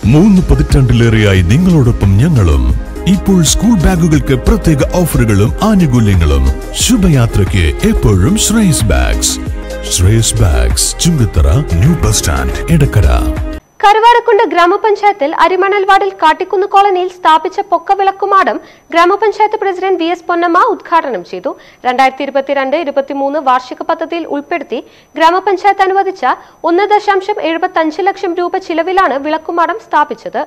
മൂന്ന് പതിറ്റാണ്ടിലേറെയായി നിങ്ങളോടൊപ്പം ഞങ്ങളും ഇപ്പോൾ സ്കൂൾ ബാഗുകൾക്ക് പ്രത്യേക ഓഫറുകളും ആനുകൂല്യങ്ങളും ശുഭയാത്രയ്ക്ക് എപ്പോഴും Shreyas bags Shreyas bags Chungathara new bus stand Edakkara Karuvarakundu ഗ്രാമപഞ്ചായത്തിൽ അരിമണൽ വാർഡിൽ കാട്ടിക്കുന്ന് കോളനിയിൽ സ്ഥാപിച്ച പൊക്കവിളക്കുമാടം ഗ്രാമപഞ്ചായത്ത് പ്രസിഡന്റ് വി എസ് പൊന്നമ്മ ഉദ്ഘാടനം ചെയ്തു രണ്ടായിരത്തി ഇരുപത്തിരണ്ട് ഇരുപത്തിമൂന്ന് വാർഷിക പദ്ധതിയിൽ ഉൾപ്പെടുത്തി ഗ്രാമപഞ്ചായത്ത് അനുവദിച്ച ഒന്ന് ദശാംശം എഴുപത്തി അഞ്ച് ലക്ഷം രൂപ ചിലവിലാണ് വിളക്കുമാടം സ്ഥാപിച്ചത്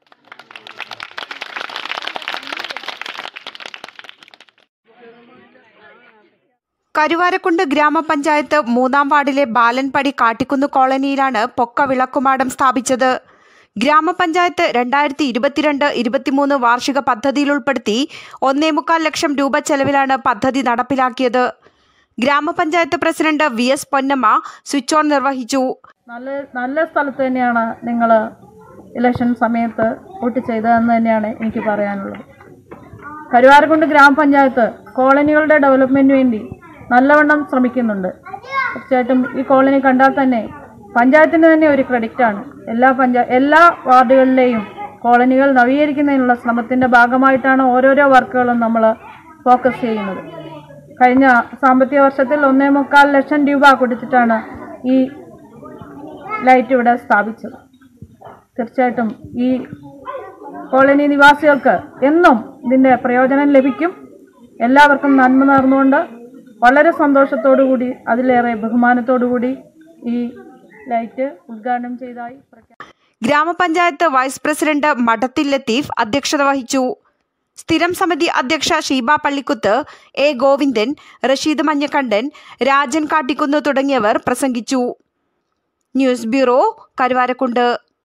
കരുവാരക്കുണ്ട് ഗ്രാമപഞ്ചായത്ത് മൂന്നാം വാർഡിലെ ബാലൻപടി കാട്ടിക്കുന്ന് കോളനിയിലാണ് പൊക്ക വിളക്കുമാടം സ്ഥാപിച്ചത് ഗ്രാമപഞ്ചായത്ത് രണ്ടായിരത്തി ഇരുപത്തിരണ്ട് ഇരുപത്തിമൂന്ന് വാർഷിക പദ്ധതിയിൽ ഉൾപ്പെടുത്തി ഒന്നേ മുക്കാൽ ലക്ഷം രൂപ ചെലവിലാണ് പദ്ധതി നടപ്പിലാക്കിയത് grama panchayat president V S Ponnamma switch on നിർവഹിച്ചു നല്ല നല്ല സ്ഥലത്ത് തന്നെയാണ് നിങ്ങൾ ഇലക്ഷൻ സമയത്ത് വോട്ട് ചെയ്തതെന്ന് തന്നെയാണ് എനിക്ക് പറയാനുള്ളത് കരുവാരക്കുണ്ട് ഗ്രാമപഞ്ചായത്ത് കോളനികളുടെ ഡെവലപ്മെൻറ്റിന് വേണ്ടി നല്ലവണ്ണം ശ്രമിക്കുന്നുണ്ട് തീർച്ചയായിട്ടും ഈ കോളനി കണ്ടാൽ തന്നെ പഞ്ചായത്തിന് തന്നെ ഒരു ക്രെഡിറ്റാണ് എല്ലാ പഞ്ചായ എല്ലാ വാർഡുകളിലെയും കോളനികൾ നവീകരിക്കുന്നതിനുള്ള ശ്രമത്തിൻ്റെ ഭാഗമായിട്ടാണ് ഓരോരോ വർക്കുകളും നമ്മൾ ഫോക്കസ് ചെയ്യുന്നത് കഴിഞ്ഞ സാമ്പത്തിക വർഷത്തിൽ ഒന്നേ മുക്കാൽ ലക്ഷം രൂപ കൊടുത്തിട്ടാണ് ഈ ലൈറ്റ് ഇവിടെ സ്ഥാപിച്ചത് തീർച്ചയായിട്ടും ഈ കോളനി നിവാസികൾക്ക് എന്നും ഇതിൻ്റെ പ്രയോജനം ലഭിക്കും എല്ലാവർക്കും നന്മ നേർന്നുകൊണ്ട് വളരെ സന്തോഷത്തോടു കൂടി അതിലേറെ ബഹുമാനത്തോടു കൂടി ഈ ലൈറ്റ് ഉദ്ഘാടനം ചെയ്തതായി പ്രഖ്യാപിക്കുന്നു ഗ്രാമപഞ്ചായത്ത് വൈസ് പ്രസിഡന്റ് മഠത്തിൽ ലത്തീഫ് അധ്യക്ഷത വഹിച്ചു സ്ഥിരം സമിതി അധ്യക്ഷ ഷീബ പള്ളിക്കുത്ത് എ ഗോവിന്ദൻ റഷീദ് മഞ്ഞക്കണ്ടൻ രാജൻ കാട്ടിക്കുന്ന് തുടങ്ങിയവർ പ്രസംഗിച്ചു ന്യൂസ് ബ്യൂറോ കരുവാരക്കുണ്ട്